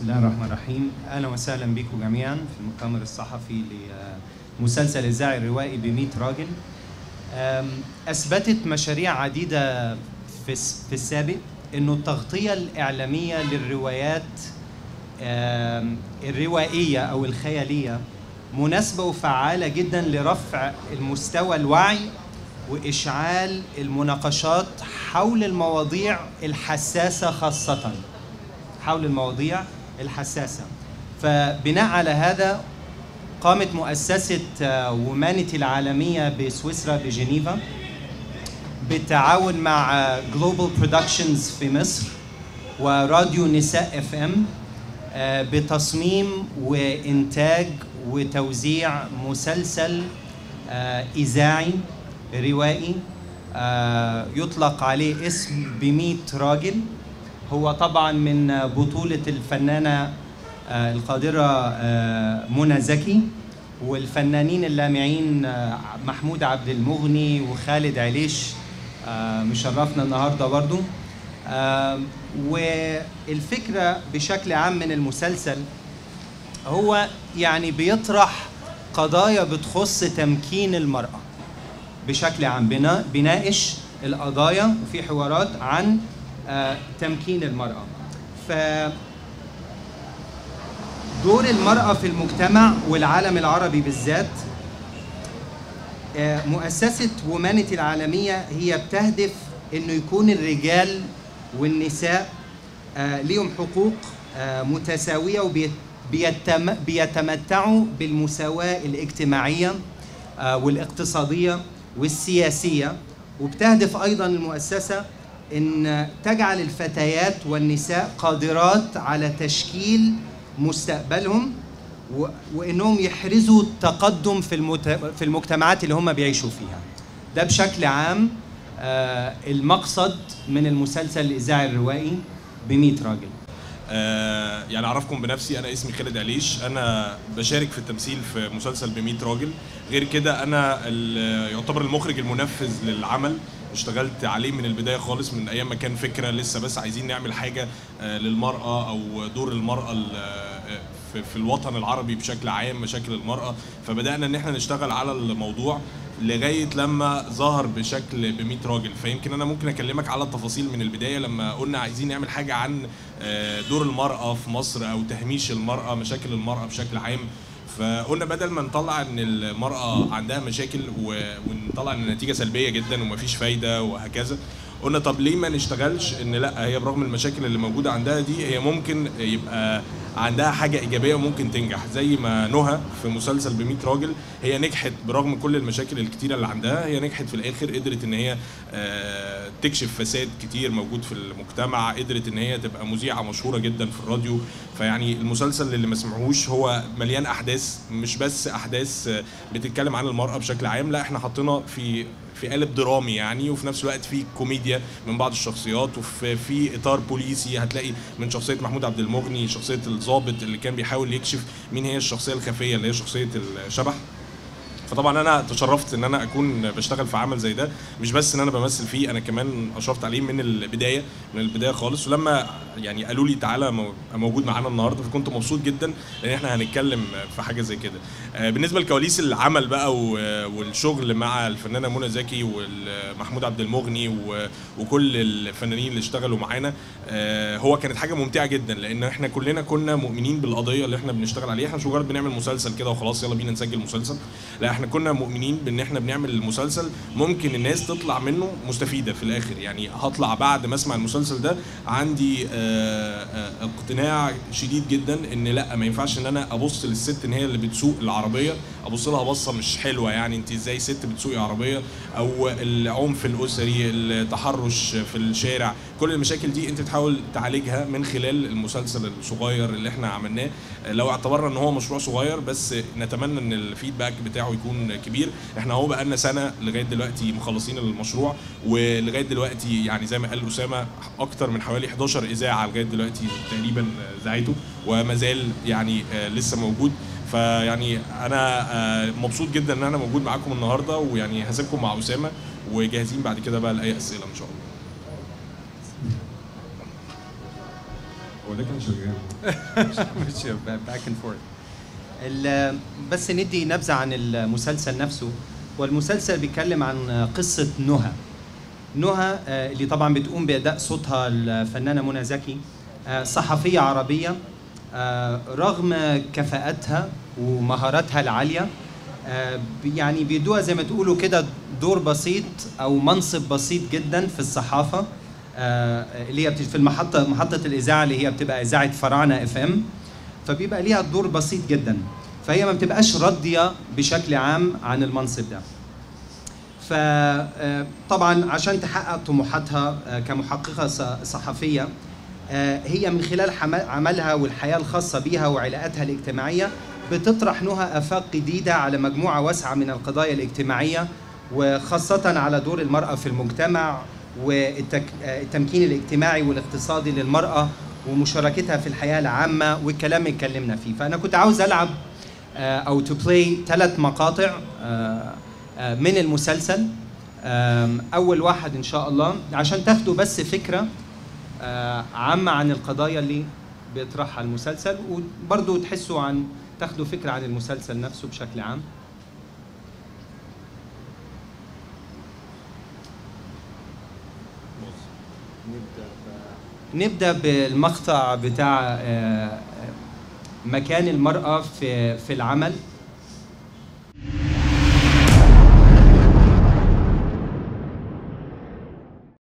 الله الرحمن الرحيم اهلا وسهلا بكم جميعا في المؤتمر الصحفي لمسلسل اذاعي الروائي ب 100 راجل أم، اثبتت مشاريع عديده في الس- في السابق انه التغطيه الاعلاميه للروايات أم، الروائيه او الخياليه مناسبه وفعاله جدا لرفع المستوى الوعي واشعال المناقشات حول المواضيع الحساسه خاصه حول المواضيع الحساسة فبناء على هذا قامت مؤسسة ومانيتي العالمية بسويسرا بجنيفا بالتعاون مع جلوبال برودكشنز في مصر وراديو نساء اف ام بتصميم وانتاج وتوزيع مسلسل آه، اذاعي روائي آه، يطلق عليه اسم بميت راجل هو طبعا من بطولة الفنانة آه، القادرة آه، منى زكي والفنانين اللامعين آه، محمود عبد المغني وخالد عليش آه، مشرفنا النهارده برضو آه، والفكرة بشكل عام من المسلسل هو يعني بيطرح قضايا بتخص تمكين المرأة بشكل عام بنا- بيناقش القضايا وفي حوارات عن آه، تمكين المرأة ف دور المرأة في المجتمع والعالم العربي بالذات آه، مؤسسة ومانيتي العالمية هي بتهدف انه يكون الرجال والنساء آه، ليهم حقوق آه، متساوية وبيتمتعوا بالمساواة الاجتماعية آه، والاقتصادية والسياسية وبتهدف أيضا المؤسسة أن تجعل الفتيات والنساء قادرات على تشكيل مستقبلهم و- وانهم يحرزوا التقدم في المت... في المجتمعات اللي هم بيعيشوا فيها ده بشكل عام آه المقصد من المسلسل الاذاعي الروائي ب 100 راجل آه، يعني اعرفكم بنفسي انا اسمي خالد عليش انا بشارك في التمثيل في مسلسل ب 100 راجل غير كده انا ال- يعتبر المخرج المنفذ للعمل اشتغلت عليه من البدايه خالص من ايام ما كان فكره لسه بس عايزين نعمل حاجه آه، للمراه او دور المراه ال- آه، في- في الوطن العربي بشكل عام مشاكل المراه فبدانا ان احنا نشتغل على الموضوع لغايه لما ظهر بشكل ب 100 راجل فيمكن انا ممكن اكلمك على التفاصيل من البدايه لما قلنا عايزين نعمل حاجه عن آه، دور المراه في مصر او تهميش المراه مشاكل المراه بشكل عام فقلنا بدل ما نطلع ان المراه عندها مشاكل و- ونطلع ان النتيجه سلبيه جدا ومفيش فايده وهكذا قلنا طب ليه ما نشتغلش ان لا هي برغم المشاكل اللي موجوده عندها دي هي ممكن يبقى عندها حاجه ايجابيه وممكن تنجح زي ما نهى في مسلسل ب 100 راجل هي نجحت برغم كل المشاكل الكتيره اللي عندها هي نجحت في الاخر قدرت ان هي آه، تكشف فساد كتير موجود في المجتمع قدرت ان هي تبقى مذيعه مشهوره جدا في الراديو فيعني المسلسل اللي ما سمعوش هو مليان احداث مش بس احداث آه، بتتكلم عن المراه بشكل عام لا احنا حطينا في في قالب درامي يعني وفي نفس الوقت في كوميديا من بعض الشخصيات وفي في اطار بوليسي هتلاقي من شخصيه محمود عبد المغني شخصيه الضابط اللي كان بيحاول يكشف مين هي الشخصيه الخفيه اللي هي شخصيه الشبح فطبعا انا تشرفت ان انا اكون بشتغل في عمل زي ده مش بس ان انا بمثل فيه انا كمان اشرفت عليه من البدايه من البدايه خالص ولما يعني قالوا لي تعالى مو- موجود معانا النهارده فكنت مبسوط جدا لان احنا هنتكلم في حاجه زي كده آه، بالنسبه لكواليس العمل بقى و- والشغل مع الفنانه منى زكي ومحمود عبد المغني و- وكل الفنانين اللي اشتغلوا معانا آه، هو كانت حاجه ممتعه جدا لان احنا كلنا كنا مؤمنين بالقضيه اللي احنا بنشتغل عليها احنا مش مجرد بنعمل مسلسل كده وخلاص يلا بينا نسجل مسلسل لا احنا كنا مؤمنين بان احنا بنعمل مسلسل ممكن الناس تطلع منه مستفيده في الاخر يعني هطلع بعد ما اسمع المسلسل ده عندي آه، آه، اقتناع شديد جدا ان لا ما ينفعش ان انا ابص للست ان هي اللي بتسوق العربيه ابص لها بصه مش حلوه يعني انت ازاي ست بتسوقي عربيه او العنف الاسري التحرش في الشارع كل المشاكل دي انت بتحاول تعالجها من خلال المسلسل الصغير اللي احنا عملناه لو اعتبرنا ان هو مشروع صغير بس نتمنى ان الفيدباك بتاعه يكون كبير احنا اهو بقالنا سنه لغايه دلوقتي مخلصين المشروع ولغايه دلوقتي يعني زي ما قال اسامه اكتر من حوالي 11 اذاعه لغايه دلوقتي تقريبا ذاعته وما زال يعني آه، لسه موجود فيعني انا آه، مبسوط جدا ان انا موجود معاكم النهارده ويعني هسيبكم مع اسامه وجاهزين بعد كده بقى لاي اسئله ان شاء الله هو ده كان شغال مش باك اند فورث بس ندي نبذه عن المسلسل نفسه والمسلسل بيتكلم عن قصه نهى نهى آه، اللي طبعا بتقوم باداء صوتها الفنانه منى زكي آه، صحفيه عربيه آه، رغم كفاءتها ومهاراتها العاليه آه، يعني بيدوها زي ما تقولوا كده دور بسيط او منصب بسيط جدا في الصحافه آه، اللي هي بت- في المحطه محطه الاذاعه اللي هي بتبقى اذاعه فراعنه اف ام فبيبقى ليها دور بسيط جدا فهي ما بتبقاش راضيه بشكل عام عن المنصب ده فطبعا عشان تحقق طموحاتها آه، كمحققه ص- صحفيه آه، هي من خلال حم- عملها والحياه الخاصه بيها وعلاقاتها الاجتماعيه بتطرح نهى افاق جديده على مجموعه واسعه من القضايا الاجتماعيه وخاصه على دور المراه في المجتمع والتمكين الاجتماعي والاقتصادي للمراه ومشاركتها في الحياه العامه والكلام اللي اتكلمنا فيه فانا كنت عاوز العب آه، او تو بلاي ثلاث مقاطع آه، آه، من المسلسل آم، اول واحد ان شاء الله عشان تاخدوا بس فكره آه، عامه عن القضايا اللي بيطرحها المسلسل وبرضه تحسوا عن تاخدوا فكره عن المسلسل نفسه بشكل عام نبدا بالمقطع بتاع آه، آه، مكان المراه في في العمل